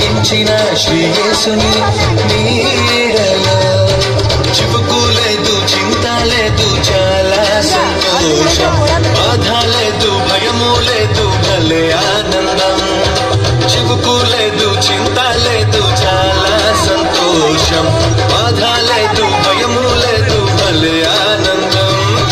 జనించిన శ్రీయేసుని నీడలో చివుకు లేదు చింత లేదు చాలా సంతోషం బాధ లేదు భయము లేదు భలే ఆనందం చివుకు లేదు చింత లేదు చాలా సంతోషం బాధ లేదు భయము లేదు భలే ఆనందం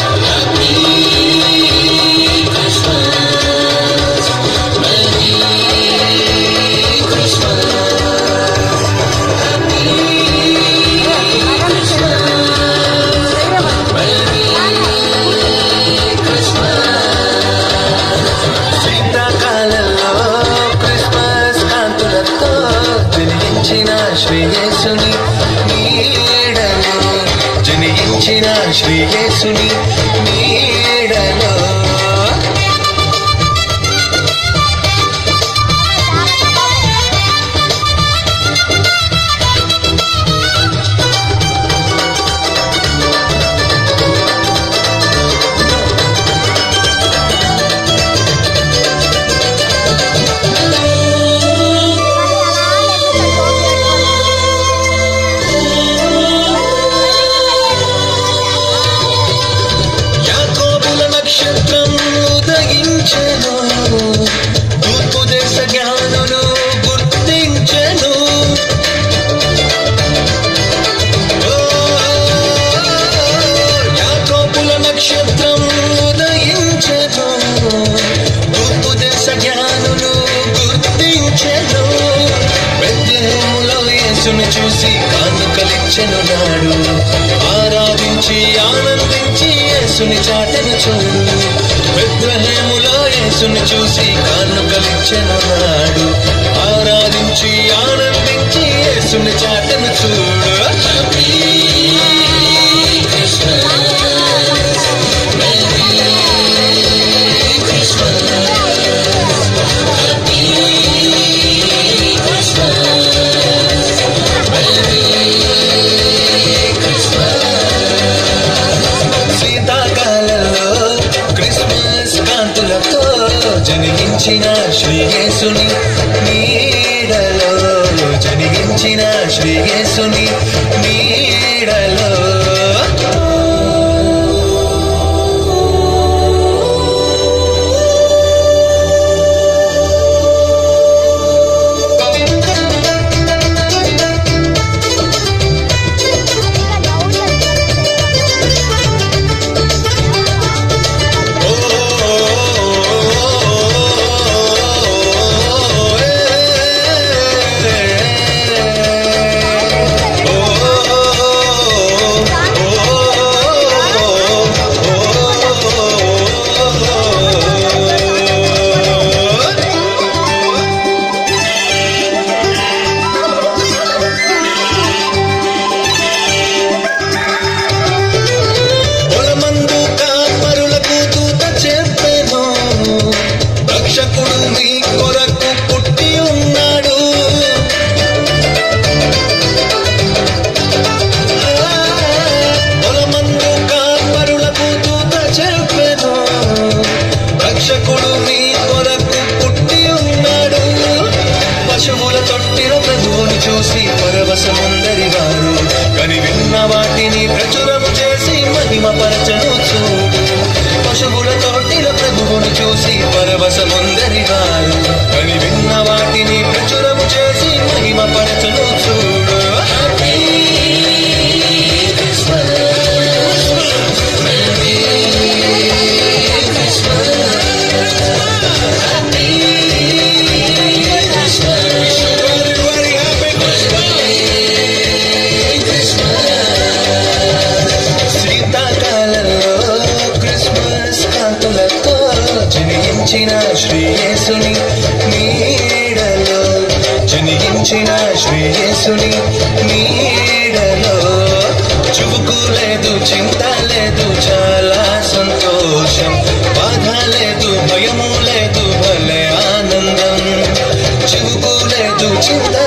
శీతాకాలంలో క్రిస్మస్ కాంతులతో జనించిన శ్రీయేసుని నీడలో జనించిన శ్రీయేసుని నీడలో యాకోబుల నక్షత్రం ఉదయించెను తూర్పు దేశ జ్ఞానులు గుర్తించెను ఓ, యాకోబుల నక్షత్రం ఉదయించెను తూర్పు దేశ జ్ఞానులు గుర్తించెను బెత్లెహేములో యేసును చూసి కానుకలిచ్చెను నాడు ఆరాధించి ఆనందించి యేసుని చాటను చూడు బెత్లెహేములో యేసుని చూసి కానుకలిచ్చెను నాడు ఆరాధించి ఆనందించి యేసుని చాటను చూడు శీతాకాలంలో క్రిస్మస్ కాంతులతో జనించిన శ్రీయేసుని నీడలో జనించిన శ్రీయేసుని నీడలో పొలమందు కాపరులకు దూత చెప్పెను రక్షకుడు మీ కొరకు పుట్టి ఉన్నాడు ఆ, పొలమందు కాపరులకు దూత చెప్పెను రక్షకుడు మీ కొరకు పుట్టి ఉన్నాడు పశువుల తొట్టిలో ప్రభువుని చూసి పరవశముందరి వారు కని విన్న వాటిని ప్రచురము చేసి మహిమ పరచను చూడు పశువుల తొట్టిలో ప్రభువుని చూసి పరవశముందరి వారు కని విన్న వాటిని ప్రచురము చేసి మహిమ పరచను చూడు శీతాకాలంలో క్రిస్మస్ కాంతులతో జనించిన శ్రీయేసుని నీడలో జనించిన శ్రీయేసుని నీడలో చువుకు లేదు చింత లేదు చాలా సంతోషం బాధ లేదు భయము లేదు భలే ఆనందం చివుకు లేదు చింత